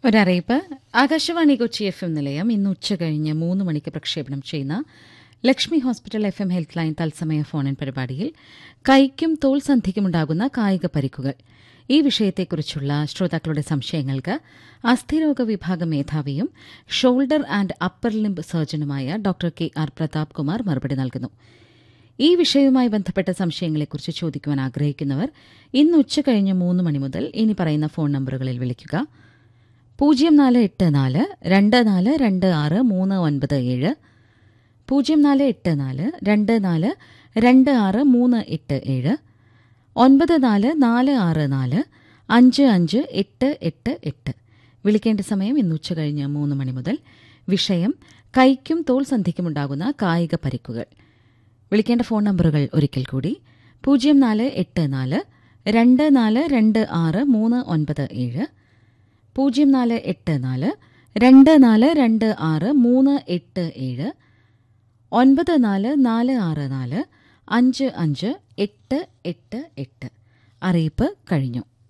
ഒരറിയിപ്പ് Akashvani Kochi F M നിലയം ഇന്ന് ഉച്ച കഴിഞ്ഞ് മൂന്ന് മണിക്ക് പ്രക്ഷേപണം ചെയ്യുന്ന Lakshmi hospital F M health line തത്സമയ ഫോണിൻ പരിപാടിയിൽ കൈക്കും തോൾ സന്ധിക്കുമുണ്ടാകുന്ന കായിക പരിക്കുകൾ ഈ വിഷയത്തെക്കുറിച്ചുള്ള ശ്രോതാക്കളുടെ സംശയങ്ങൾക്ക് അസ്ഥിരോഗ വിഭാഗം മേധാവിയും ഷോൾഡർ ആൻഡ് അപ്പർ ലിംബ് സർജനുമായ doctor K R Pratap Kumar മറുപടി നൽകുന്നു ഈ വിഷയവുമായി ബന്ധപ്പെട്ട സംശയങ്ങളെക്കുറിച്ച് ചോദിക്കുവാൻ ആഗ്രഹിക്കുന്നവർ ഇന്ന് ഉച്ച കഴിഞ്ഞ് മൂന്ന് മണി മുതൽ ഇനി പറയുന്ന ഫോൺ നമ്പറുകളിൽ വിളിക്കുക പൂജ്യം നാല് എട്ട് നാല് രണ്ട് നാല് രണ്ട് ആറ് മൂന്ന് ഒൻപത് ഏഴ് പൂജ്യം നാല് എട്ട് നാല് രണ്ട് നാല് രണ്ട് ആറ് മൂന്ന് എട്ട് ഏഴ് ഒൻപത് നാല് നാല് ആറ് നാല് അഞ്ച് അഞ്ച് എട്ട് എട്ട് എട്ട് വിളിക്കേണ്ട സമയം ഇന്ന് ഉച്ച കഴിഞ്ഞ് മൂന്ന് മണി മുതൽ വിഷയം കൈക്കും തോൾ സന്ധിക്കുമുണ്ടാകുന്ന കായിക പരിക്കുകൾ വിളിക്കേണ്ട ഫോൺ നമ്പറുകൾ ഒരിക്കൽ കൂടി പൂജ്യം നാല് എട്ട് നാല് രണ്ട് നാല് രണ്ട് ആറ് മൂന്ന് ഒൻപത് ഏഴ് പൂജ്യം നാല് എട്ട് നാല് രണ്ട് നാല് രണ്ട് ആറ് മൂന്ന് എട്ട് ഏഴ് ഒൻപത് നാല് നാല് ആറ് നാല് അഞ്ച് അഞ്ച് എട്ട് എട്ട് എട്ട് അറിയിപ്പ് കഴിഞ്ഞു